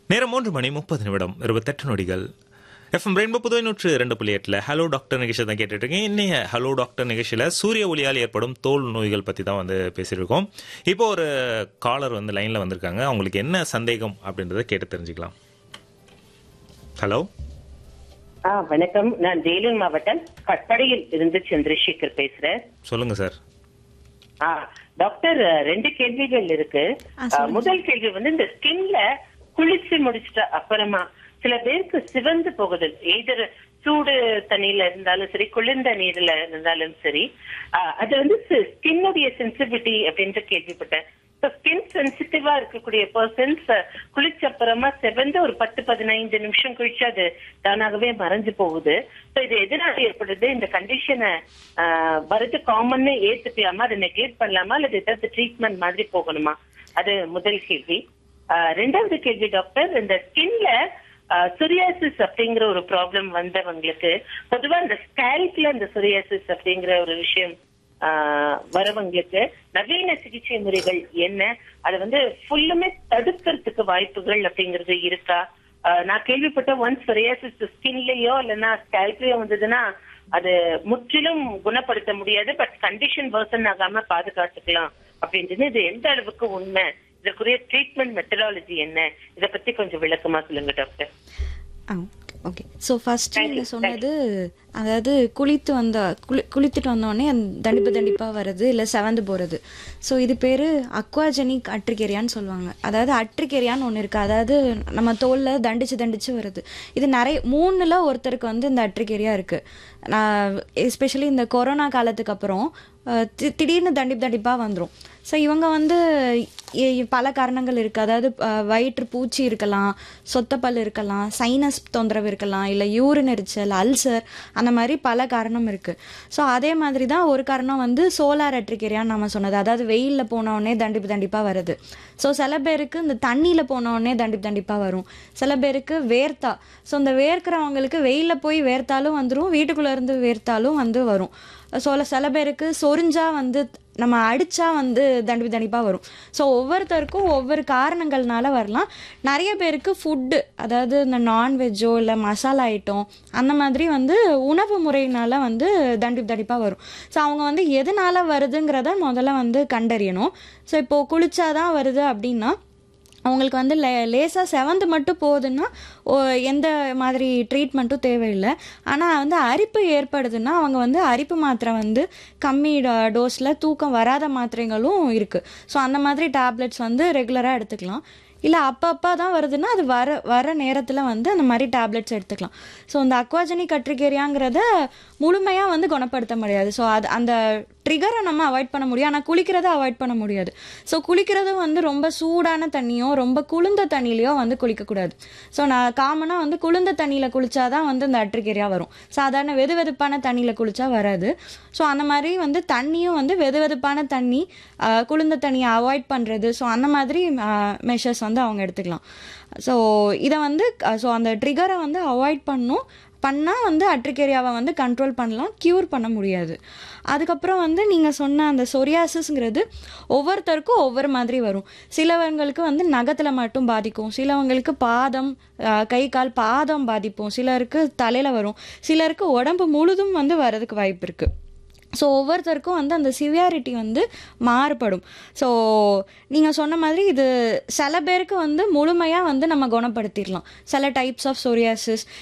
நேரம் மூன்று மணி முப்பது நிமிடம் இருபத்தெட்டு நொடிகள் எஃப்எம் ரெயின்போ புதுவை நூற்று ரெண்டு புள்ளி எட்டில் ஹலோ டாக்டர் நிகழ்ச்சி தான் கேட்டுட்டு இருக்கேன் இன்னைய ஹலோ டாக்டர் நிகழ்ச்சியில் சூரிய ஒளியால் ஏற்படும் தோல் நோய்கள் பற்றி தான் வந்து பேசியிருக்கோம் இப்போ ஒரு காலர் வந்து லைனில் வந்திருக்காங்க அவங்களுக்கு என்ன சந்தேகம் அப்படின்றத கேட்டு தெரிஞ்சுக்கலாம் ஹலோ ஆ வணக்கம் நான் வேலூர் மாவட்டம் கட்படையில் இருந்து சந்திரசேகர் பேசுறேன் சொல்லுங்க சார் ஆ டாக்டர் ரெண்டு கேள்விகள் இருக்கு ஆ, முதல் கேள்வி வந்து இந்த ஸ்கின்ல குளிச்சு முடிச்சிட்ட அப்புறமா சில பேருக்கு சிவந்து போகுது எதிர் சூடு தண்ணியில இருந்தாலும் சரி குளிர்ந்த நீர்ல இருந்தாலும் சரி ஆ, அது வந்து ஸ்கின்னுடைய சென்சிபிலிட்டி அப்படின்ட்டு கேள்விப்பட்டேன் ஸ்கின் சென்சிட்டிவா இருக்கக்கூடிய பர்சன்ஸ் குளிச்ச அப்புறமா செவந்து ஒரு பத்து பதினைந்து நிமிஷம் கழிச்சு அது தானாகவே மறைஞ்சு போகுது ஸோ இது எதனால ஏற்படுது இந்த கண்டிஷனை வரது காமன்னு ஏத்துக்கலாமா அதை நெக்லெக்ட் பண்ணலாமா அல்லது ஏதாவது ட்ரீட்மெண்ட் மாதிரி போகணுமா அது முதல் கேள்வி ஆஹ் ரெண்டாவது கேள்வி டாக்டர் இந்த ஸ்கின்ல சொரியாசிஸ் அப்படிங்கிற ஒரு ப்ராப்ளம் வந்தவங்களுக்கு பொதுவா இந்த ஸ்கேல்ப்ல இந்த சொரியாசிஸ் அப்படிங்கிற ஒரு விஷயம் ஆஹ் வரவங்களுக்கு நவீன சிகிச்சை முறைகள் என்ன அதை வந்து ஃபுல்லுமே தடுக்கிறதுக்கு வாய்ப்புகள் அப்படிங்கிறது இருக்கா ஆஹ் நான் கேள்விப்பட்ட ஒன்ஸ் சொரியாசிஸ் ஸ்கின்லயோ இல்லைன்னா ஸ்கேல்ப்லயோ வந்ததுன்னா அது முற்றிலும் குணப்படுத்த முடியாது பட் கண்டிஷன் வேர்சன் ஆகாம பாதுகாத்துக்கலாம் அப்படின்றது இது எந்த அளவுக்கு உண்மை இதற்குரிய ட்ரீட்மெண்ட் மெத்தடாலஜி என்ன இத பத்தி கொஞ்சம் விளக்கமா சொல்லுங்க doctor ah okay so first Thank you, நீங்கள் சொன்னது அதாவது குளித்து வந்த குளி குளித்துட்டு வந்தோடனே அந்த தண்டிப்பு தண்டிப்பாக வர்றது இல்லை செவந்து போகிறது ஸோ இது பேர் அக்வாஜெனிக் அட்ரிகேரியான்னு சொல்லுவாங்க அதாவது அட்ரிகேரியான்னு ஒன்று இருக்குது அதாவது நம்ம தோலில் தண்டிச்சு தண்டிச்சு வருது இது நிறைய மூணில் ஒருத்தருக்கு வந்து இந்த அட்ரிகேரியா இருக்குது நான் எஸ்பெஷலி இந்த கொரோனா காலத்துக்கு அப்புறம் அஹ், தி- திடீர்னு தண்டிப்பு தண்டிப்பாக வந்துடும் ஸோ இவங்க வந்து இ- இ- பல காரணங்கள் இருக்குது அதாவது அஹ், வயிற்று பூச்சி இருக்கலாம் சொத்தப்பல் இருக்கலாம் சைனஸ் தொந்தரவு இருக்கலாம் இல்லை யூரின் எரிச்சல் அல்சர் அந்த மாதிரி பல காரணம் இருக்குது ஸோ அதே மாதிரி தான் ஒரு காரணம் வந்து சோலார் எட்ரிகேரியான்னு நம்ம சொன்னது அதாவது வெயிலில் போனோடனே தண்டிப்பு தண்டிப்பாக வருது ஸோ சில பேருக்கு இந்த தண்ணியில் போனோடனே தண்டிப்பு தண்டிப்பாக வரும் சில பேருக்கு வேர்த்தா ஸோ இந்த வேர்க்கிறவங்களுக்கு வெயிலில் போய் வேர்த்தாலும் வந்துடும் வீட்டுக்குள்ளே இருந்து வேர்த்தாலும் வந்து வரும் ஸோ சில பேருக்கு சொரிஞ்சா வந்து நம்ம அடிச்சா வந்து தண்டிப்பு தண்டிப்பாக வரும் ஸோ ஒவ்வொருத்தருக்கும் ஒவ்வொரு காரணங்கள்னால வரலாம் நிறைய பேருக்கு ஃபுட்டு அதாவது இந்த நான்வெஜ்ஜோ இல்லை மசாலா ஐட்டம் அந்த மாதிரி வந்து உணவு முறையினால வந்து தண்டிப்பு தண்டிப்பாக வரும் ஸோ அவங்க வந்து எதனால வருதுங்கிறத முதல்ல வந்து கண்டறியணும் ஸோ இப்போது குளிச்சாதான் வருது அப்படின்னா அவங்களுக்கு வந்து லே லேசாக செவந்து மட்டும் போகுதுன்னா ஓ, எந்த மாதிரி ட்ரீட்மெண்ட்டும் தேவையில்லை ஆனால் வந்து அரிப்பு ஏற்படுதுன்னா அவங்க வந்து அரிப்பு மாத்திரை வந்து கம்மி டோஸில் தூக்கம் வராத மாத்திரைகளும் இருக்குது ஸோ அந்த மாதிரி டேப்லெட்ஸ் வந்து ரெகுலராக எடுத்துக்கலாம் இல்லை அப்பப்போ தான் வருதுன்னா அது வர வர நேரத்தில் வந்து அந்த மாதிரி டேப்லெட்ஸ் எடுத்துக்கலாம் ஸோ இந்த அக்வாஜெனிக் கட்ரிகேரியாங்கிறத முழுமையாக வந்து குணப்படுத்த முடியாது ஸோ அது அந்த ட்ரிகரை நம்ம அவாய்ட் பண்ண முடியும் ஆனால் குளிக்கிறத அவாய்ட் பண்ண முடியாது ஸோ குளிக்கிறது வந்து ரொம்ப சூடான தண்ணியோ ரொம்ப குளிர்ந்த தண்ணியிலையோ வந்து குளிக்கக்கூடாது ஸோ நான் காமனாக வந்து குளிர்ந்த தண்ணியில் குளிச்சாதான் வந்து இந்த அட்ரிகேரியா வரும் சாதாரண வெது வெதுப்பான தண்ணியில் குளிச்சா வராது ஸோ அந்த மாதிரி வந்து தண்ணியும் வந்து வெது வெதுப்பான தண்ணி ஆஹ், குளிர்ந்த தண்ணியை அவாய்ட் பண்ணுறது ஸோ அந்த மாதிரி மெஷர்ஸ் வந்து அவங்க எடுத்துக்கலாம் ஸோ இதை வந்து ஸோ அந்த ட்ரிகரை வந்து அவாய்ட் பண்ணும் பண்ணால் வந்து அட்ரிகேரியாவை வந்து கண்ட்ரோல் பண்ணலாம் க்யூர் பண்ண முடியாது அதுக்கப்புறம் வந்து நீங்கள் சொன்ன அந்த சொரியாசிஸ்ங்கிறது ஒவ்வொருத்தருக்கும் ஒவ்வொரு மாதிரி வரும் சிலவங்களுக்கு வந்து நகத்தில் மட்டும் பாதிக்கும் சிலவங்களுக்கு பாதம் அஹ், கை கால் பாதம் பாதிப்போம் சிலருக்கு தலையில் வரும் சிலருக்கு உடம்பு முழுதும் வந்து வரதுக்கு வாய்ப்பு இருக்குது ஸோ ஒவ்வொருத்தருக்கும் வந்து அந்த சிவியாரிட்டி வந்து மாறுபடும் ஸோ நீங்கள் சொன்ன மாதிரி இது சில பேருக்கு வந்து முழுமையாக வந்து நம்ம குணப்படுத்திடலாம் சில டைப்ஸ் ஆஃப் சொரியாசிஸ்